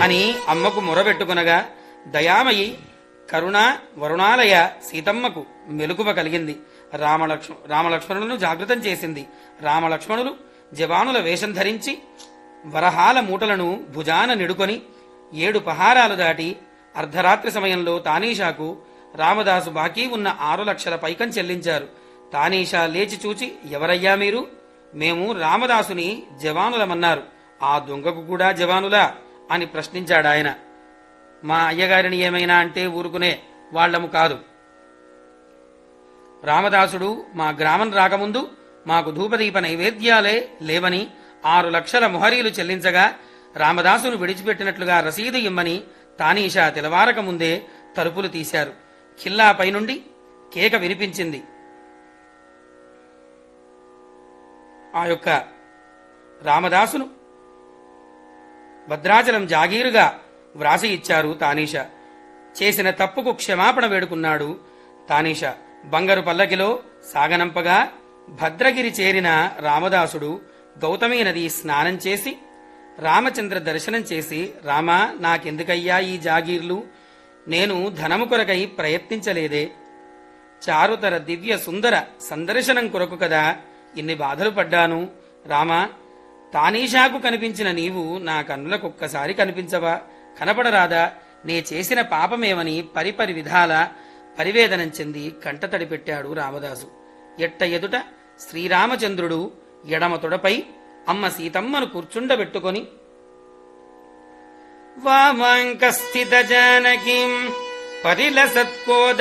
అని అమ్మకు మొరబెట్టుకునగా దయామయి కరుణ వరుణాలయ సీతమ్మకు మెలకువ కలిగింది రామలక్ష్మ రామలక్ష్మణులను జాగృతం చేసింది రామలక్ష్మణులు జవానుల వేషం ధరించి వరహాల మూటలను భుజాన నిడుకొని ఏడు పహారాలు దాటి అర్ధరాత్రి సమయంలో తానీషాకు రామదాసు బాకీ ఉన్న ఆరు లక్షల పైకం చెల్లించారు తానీషా లేచి చూచి ఎవరయ్యా మీరు మేము రామదాసుని జవానులమన్నారు ఆ దొంగకు కూడా జవానులా అని ప్రశ్నించాడాయన మా అయ్యగారిని ఏమైనా అంటే ఊరుకునే వాళ్లము కాదు రామదాసుడు మా గ్రామం రాకముందు మాకు ధూపదీప నైవేద్యాలే లేవని ఆరు లక్షల మొహరీలు చెల్లించగా రామదాసును విడిచిపెట్టినట్లుగా రసీదు ఇమ్మని తానీషా తెలవారక ముందే తలుపులు తీశారు ఖిల్లాపై నుండి కేక వినిపించింది ఆ యొక్క రామదాసును భద్రాచలం జాగీరుగా వ్రాసి ఇచ్చారు తానీష చేసిన తప్పుకు క్షమాపణ వేడుకున్నాడు తానీష బంగారు పల్లకిలో సాగనంపగా భద్రగిరి చేరిన రామదాసుడు గౌతమి నది స్నానం చేసి రామచంద్ర దర్శనం చేసి రామా నాకెందుకయ్యా ఈ జాగీర్లు నేను ధనము కొరకై ప్రయత్నించలేదే చారుతర దివ్య సుందర సందర్శనం కొరకు కదా ఇన్ని బాధలు పడ్డాను రామా తానీషాకు కనిపించిన నీవు నా కన్నులకొక్కసారి కనిపించవా కనపడరాదా నే చేసిన పాపమేమని పరిపరి విధాల పరివేదనం చెంది కంటతడి పెట్టాడు రామదాసు ఎట్ట ఎదుట శ్రీరామచంద్రుడు ఎడమ తొడపై అమ్మ సీతమ్మను కూర్చుండబెట్టుకొని వామాంకస్థిత జానకీం పరిలసత్కోద